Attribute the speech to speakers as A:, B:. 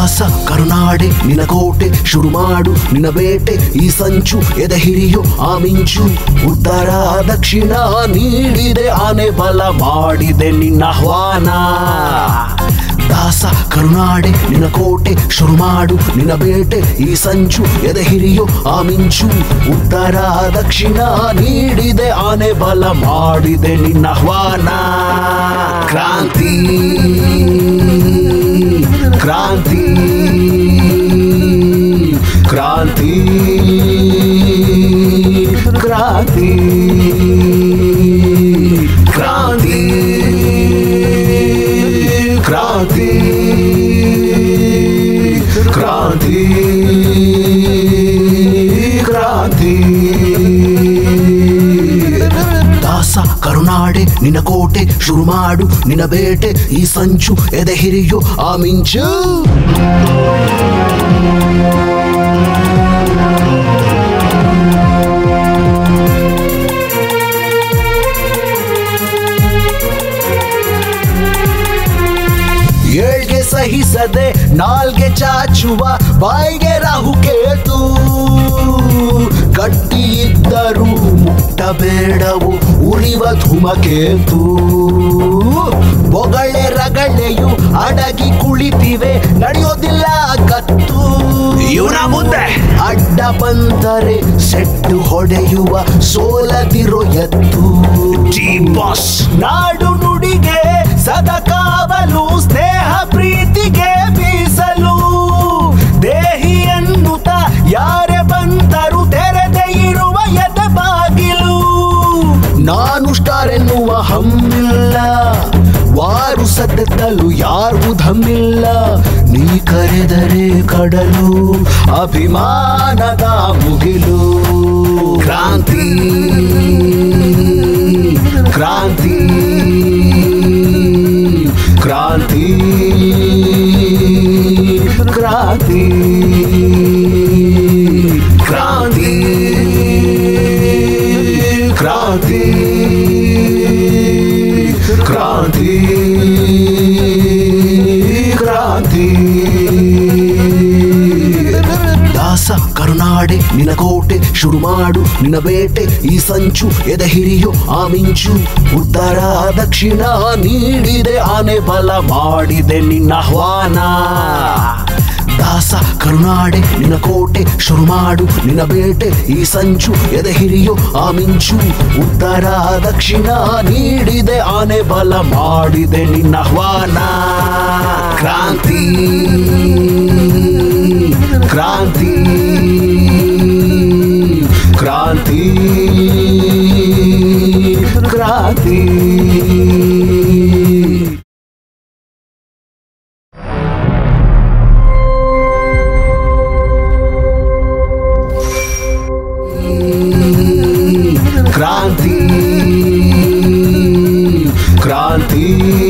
A: ದಾಸ ಕರುನಾಡೆ ನಿನ ಕೋಟೆ ಶುರು ಮಾಡು ನಿನ ಬೇಟೆ ಈ ಸಂಚು ಎದೆ ಹಿರಿಯೋ ಆ ಮಿಂಚು ಉತ್ತರ ದಕ್ಷಿಣ ನೀಡಿದೆ ಆನೆ ಬಲ ಮಾಡಿದೆ ನಿನ್ನ ಆಹ್ವಾನ ದಾಸ ಕರುನಾಡೆ ನಿನ ಕೋಟೆ ಶುರು ಮಾಡು ನಿನ ಬೇಟೆ ಈ ಸಂಚು ಎದೆ ಹಿರಿಯೋ ಆ ಮಿಂಚು ಉತ್ತರ ದಕ್ಷಿಣ ನೀಡಿದೆ ಆನೆ ಬಲ ಮಾಡಿದೆ ನಿನ್ನ ಆಹ್ವಾನ ಕ್ರಾಂತಿ ಕ್ರಾಂತಿ ಕ್ರಾಂತಿ ಕ್ರಾಂತಿ ಕ್ರಾಂತಿ ಕ್ರಾಂತಿ ಕ್ರಾಂತಿ ಕ್ರಾಂತಿ ದಾಸ ಕರುನಾಡೆ ನಿನ ಕೋಟೆ ಶುರು ಮಾಡು ನಿನ ಬೇಟೆ ಈ ಸಂಚು ಎದೆ ಹಿರಿಯೋ ಆ ಮಿಂಚು ಏಳ್ಗೆ ಸಹಿಸದೆ ನಾಲ್ಗೆ ಚಾಚುವ ಬಾಯಿಗೆ ರಾಹು ಕೇತು ಗಟ್ಟಿ ಇದ್ದರೂ ಮುಟ್ಟಬೇಡವು ಉರಿವ ಧೂಮಕೇತು ಬೊಗಳೆ ರಗಳೆಯು ಅಡಗಿ ಕುಳಿತಿವೆ ನಡೆಯೋದಿಲ್ಲ ಕತ್ತು ಇವನ ಮುಂದೆ ಅಡ್ಡ ಬಂದರೆ ಸೆಟ್ಟು ಹೊಡೆಯುವ ಸೋಲದಿರೋ ಎತ್ತು ಬಾಸ್ ನಾಡು ನುಡಿಗೆ ಸದಾ ಕಾವಲು ಸ್ನೇಹ ಪ್ರೀತಿಗೆ ಬೀಸಲು ದೇಹಿ ಎನ್ನುತ್ತ ಯಾರೇ ಬಂದರು ತೆರೆದೇ ಇರುವ ಎದೆ ಬಾಗಿಲು ನಾನು ಸ್ಟಾರ್ ಎನ್ನುವ ಹಮ್ಮಿಲ್ಲ ವಾರು ಸದ್ದಲು ಯಾರು ಧಮ್ಮಿಲ್ಲ ನೀ ಕರೆದರೆ ಕಡಲು ಅಭಿಮಾನದ ಮುಗಿಲು ಕ್ರಾಂತಿ ಕ್ರಾಂತಿ ಕ್ರಾಂತಿ ಕ್ರಾಂತಿ ಕ್ರಾಂತಿ ಕ್ರಾಂತಿ ಕ್ರಾಂತಿ ಕ್ರಾಂತಿ ದಾಸ ಕರುನಾಡೆ ನಿನ ಕೋಟೆ ಶುರು ಮಾಡು ನಿನ ಬೇಟೆ ಈ ಸಂಚು ಎದೆ ಹಿರಿಯೋ ಆ ಮಿಂಚು ಉತ್ತರ ದಕ್ಷಿಣ ನೀಡಿದೆ ಆನೆ ಬಲ ಮಾಡಿದೆ ನಿನ್ನ ಆಹ್ವಾನ ದಾಸ ಕರುನಾಡೆ ನಿನ ಕೋಟೆ ಶುರು ಮಾಡು ನಿನ ಬೇಟೆ ಈ ಸಂಚು ಎದೆ ಹಿರಿಯೋ ಆ ಮಿಂಚು ಉತ್ತರ ದಕ್ಷಿಣ ನೀಡಿದೆ ಆನೆ ಬಲ ಮಾಡಿದೆ ನಿನ್ನ ಆಹ್ವಾನ ಕ್ರಾಂತಿ ಕ್ರಾಂತಿ ಕ್ರಾಂತಿ ಕ್ರಾಂತಿ ಕ್ರಾಂತಿ ಕ್ರಾಂತಿ